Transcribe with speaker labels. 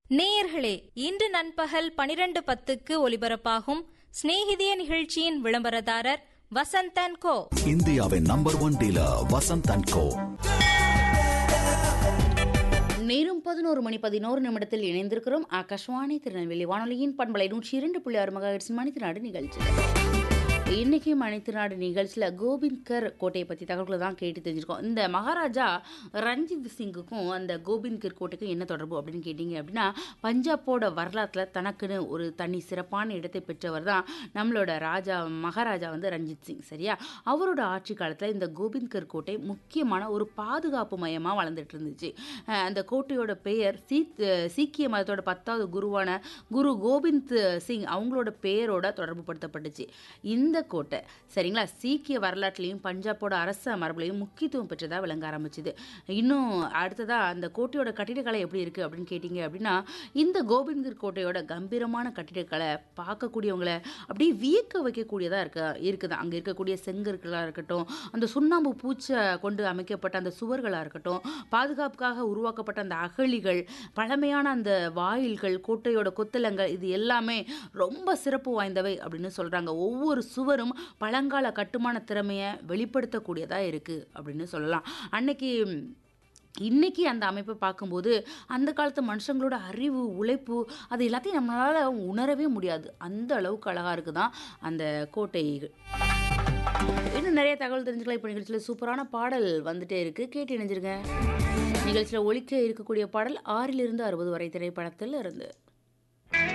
Speaker 1: நேயர்களே இன்று நண்பகல் பனிரெண்டு பத்துக்கு ஒலிபரப்பாகும் சிநேகிதிய நிகழ்ச்சியின் விளம்பரதாரர் வசந்தன் கோ
Speaker 2: இந்தியாவின் number one dealer Vasanth and co
Speaker 3: நேரும் பதினோரு மணி பதினோரு நிமிடத்தில் இணைந்திருக்கிறோம் ஆகாஷ்வாணி திருநெல்வேலி வானொலியின் பண்பலை நூற்றி இரண்டு புள்ளி ஆறு மகாஹெட்ஸின் மணித்து நாடு நிகழ்ச்சி இன்னைக்கு மணித்து நாடு நிகழ்ச்சியில் கோபிந்த்கர் கோட்டையை பற்றி தகவல்களை தான் கேட்டு தெரிஞ்சிருக்கோம் இந்த மகாராஜா ரஞ்சித் சிங்குக்கும் அந்த கோபிந்த்கர் கோட்டைக்கும் என்ன தொடர்பு அப்படின்னு கேட்டிங்க அப்படின்னா பஞ்சாபோட வரலாற்றில் தனக்குன்னு ஒரு தனி சிறப்பான இடத்தை பெற்றவர் தான் நம்மளோட ராஜா மகாராஜா வந்து ரஞ்சித் சிங் சரியா அவரோட ஆட்சி காலத்தில் இந்த கோபிந்த்கர் கோட்டை முக்கியமான ஒரு பாதுகாப்பு மையமாக வளர்ந்துட்டு இருந்துச்சு அஹ் அந்த கோட்டையோட பெயர் சீத் சீக்கிய மதத்தோட பத்தாவது குருவான குரு கோபிந்த் சிங் அவங்களோட பெயரோட தொடர்பு படுத்தப்பட்டுச்சு இந்த கோட்டை சரிங்களா சீக்கிய வரலாற்றுலையும் பஞ்சாபோட அரச மரபுலையும் முக்கியத்துவம் பெற்றதாக விளங்க ஆரம்பிச்சுது இன்னும் அடுத்ததாக அந்த கோட்டையோட கட்டிடக்கலை எப்படி இருக்குது அப்படின்னு கேட்டிங்க அப்படின்னா இந்த கோபிந்தர் கோட்டையோட கம்பீரமான கட்டிடக்கலை பார்க்கக்கூடியவங்களை அப்படியே வியக்க வைக்கக்கூடியதாக இருக்க இருக்குது அங்கே இருக்கக்கூடிய செங்கற்களாக இருக்கட்டும் அந்த சுண்ணாம்பு பூச்சை கொண்டு அமைக்கப்பட்ட அந்த சுவர்களாக இருக்கட்டும் பாதுகாப்புக்காக உருவாக்கப்பட்ட அந்த அகழிகள் பழமையான அந்த வாயில்கள் கோட்டையோட கொத்தளங்கள் இது எல்லாமே ரொம்ப சிறப்பு வாய்ந்தவை அப்படின்னு சொல்கிறாங்க ஒவ்வொரு சுவரும் பழங்கால கட்டுமான திறமையை வெளிப்படுத்தக்கூடியதாக இருக்குது அப்படின்னு சொல்லலாம் அன்னைக்கு இன்னைக்கு அந்த அமைப்பை பார்க்கும்போது அந்த காலத்து மனுஷங்களோட அறிவு உழைப்பு அது எல்லாத்தையும் நம்மளால் உணரவே முடியாது அந்த அளவுக்கு அழகாக இருக்குதான் அந்த கோட்டைகள் இன்னும் நிறைய தகவல் தெரிஞ்சுக்கலாம் இப்போ நிகழ்ச்சியில் சூப்பரான பாடல் வந்துட்டே இருக்கு கேட்டு இணைஞ்சிருங்க நிகழ்ச்சியில் ஒழிக்க இருக்கக்கூடிய பாடல் ஆறிலிருந்து அறுபது வரை திரைப்படத்தில் இருந்து